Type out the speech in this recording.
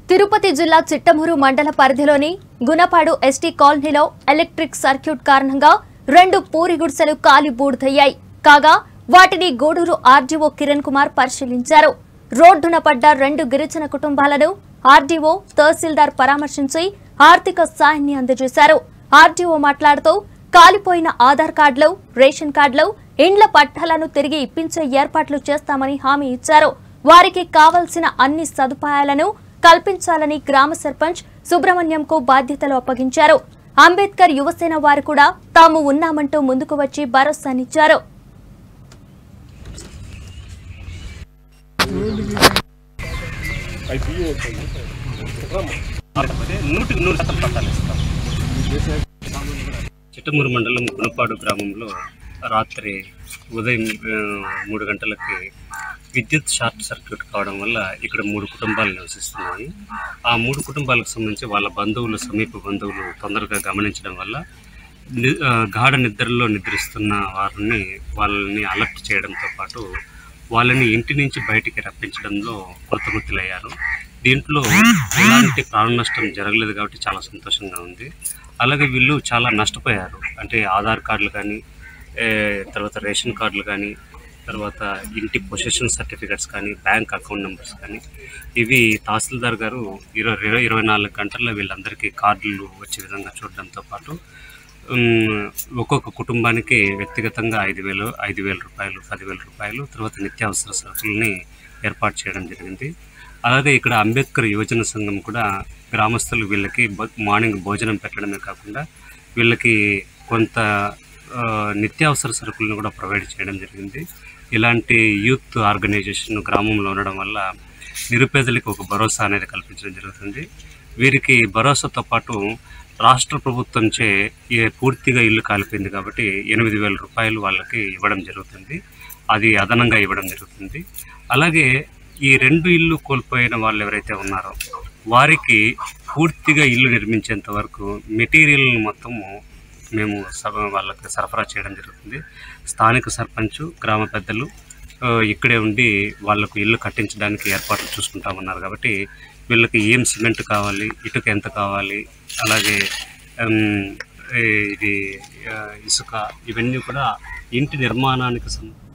తిరుపతి జిల్లా చిట్టమూరు మండల పరిధిలోని గుణపాడు ఎస్టీ కాలనీలో ఎలక్ట్రిక్ సర్క్యూట్ కారణంగా రెండు పూరి గుడిసెలు కాలి బూడిదయ్యాయి కాగా వాటిని గూడూరు ఆర్డీఓ కిరణ్ కుమార్ పరిశీలించారు రోడ్డున పడ్డ రెండు గిరిజన కుటుంబాలను ఆర్డీఓ తహసీల్దార్ పరామర్శించి ఆర్థిక సాయాన్ని అందజేశారు ఆర్డీఓ మాట్లాడుతూ కాలిపోయిన ఆధార్ కార్డులు రేషన్ కార్డులు ఇండ్ల పట్టాలను తిరిగి ఇప్పించే ఏర్పాట్లు చేస్తామని హామీ ఇచ్చారు వారికి కావలసిన అన్ని సదుపాయాలను కల్పించాలని గ్రామ సర్పంచ్ సుబ్రహ్మణ్యంకు బాధ్యతలు అప్పగించారు అంబేద్కర్ యువసేన వారు కూడా తాము ఉన్నామంటూ ముందుకు వచ్చి భరోసానిచ్చారు కాకపోతే నూటికి నూరు శాతం పట్టాలు ఇస్తాం చిట్టమూరు మండలం గుణపాడు గ్రామంలో రాత్రి ఉదయం ఆ, మూడు గంటలకి విద్యుత్ షార్ట్ సర్క్యూట్ కావడం వల్ల ఇక్కడ మూడు కుటుంబాలు నివసిస్తున్నాయి ఆ మూడు కుటుంబాలకు సంబంధించి వాళ్ళ బంధువులు సమీప బంధువులు తొందరగా గమనించడం వల్ల ని- ఆ, గాఢ నిద్రలో నిద్రిస్తున్న వారిని వాళ్ళని అలర్ట్ చేయడంతో పాటు వాళ్ళని ఇంటి నుంచి బయటికి రప్పించడంలో కృతకృతులయ్యారు దీంట్లో ఎలాంటి ప్రాణ నష్టం జరగలేదు కాబట్టి చాలా సంతోషంగా ఉంది అలాగే వీళ్ళు చాలా నష్టపోయారు అంటే ఆధార్ కార్డులు కానీ ఏ, తర్వాత రేషన్ కార్డులు కానీ తర్వాత ఇంటి పొజిషన్ సర్టిఫికెట్స్ కానీ బ్యాంక్ అకౌంట్ నెంబర్స్ కానీ ఇవి తహసీల్దార్ గారు ఇరవై ఇరవై ఇరవై నాలుగు గంటల్లో వీళ్ళందరికీ కార్డులు వచ్చే విధంగా చూడడంతో పాటు ఉమ్, ఒక్కొక్క కుటుంబానికి వ్యక్తిగతంగా ఐదు వేలు ఐదు వేల రూపాయలు పదివేల రూపాయలు తర్వాత నిత్యావసర సరుకుల్ని ఏర్పాటు చేయడం జరిగింది అలాగే ఇక్కడ అంబేద్కర్ యువజన సంఘం కూడా గ్రామస్తులు వీళ్ళకి బ- మార్నింగ్ భోజనం పెట్టడమే కాకుండా వీళ్ళకి కొంత ఆ, నిత్యావసర సరుకులను కూడా ప్రొవైడ్ చేయడం జరిగింది ఇలాంటి యూత్ ఆర్గనైజేషన్ గ్రామంలో ఉండడం వల్ల నిరుపేదలకు ఒక భరోసా అనేది కల్పించడం జరుగుతుంది వీరికి భరోసాతో పాటు రాష్ట్ర ప్రభుత్వంచే ఈ పూర్తిగా ఇల్లు కాలిపోయింది కాబట్టి ఎనిమిది వేల రూపాయలు వాళ్ళకి ఇవ్వడం జరుగుతుంది అది అదనంగా ఇవ్వడం జరుగుతుంది అలాగే ఈ రెండు ఇల్లు కోల్పోయిన వాళ్ళు ఎవరైతే ఉన్నారో వారికి పూర్తిగా ఇల్లు నిర్మించేంత వరకు మెటీరియల్ మొత్తము మేము సభ వాళ్ళకి సరఫరా చేయడం జరుగుతుంది స్థానిక సర్పంచ్ గ్రామ పెద్దలు ఆ, ఇక్కడే ఉండి వాళ్ళకు ఇల్లు కట్టించడానికి ఏర్పాట్లు చూసుకుంటా ఉన్నారు కాబట్టి వీళ్ళకి ఏం సిమెంట్ కావాలి ఇటుక ఎంత కావాలి అలాగే ఉమ్, ఏ, ఇది ఆ, ఇసుక ఇవన్నీ కూడా ఇంటి నిర్మాణానికి సం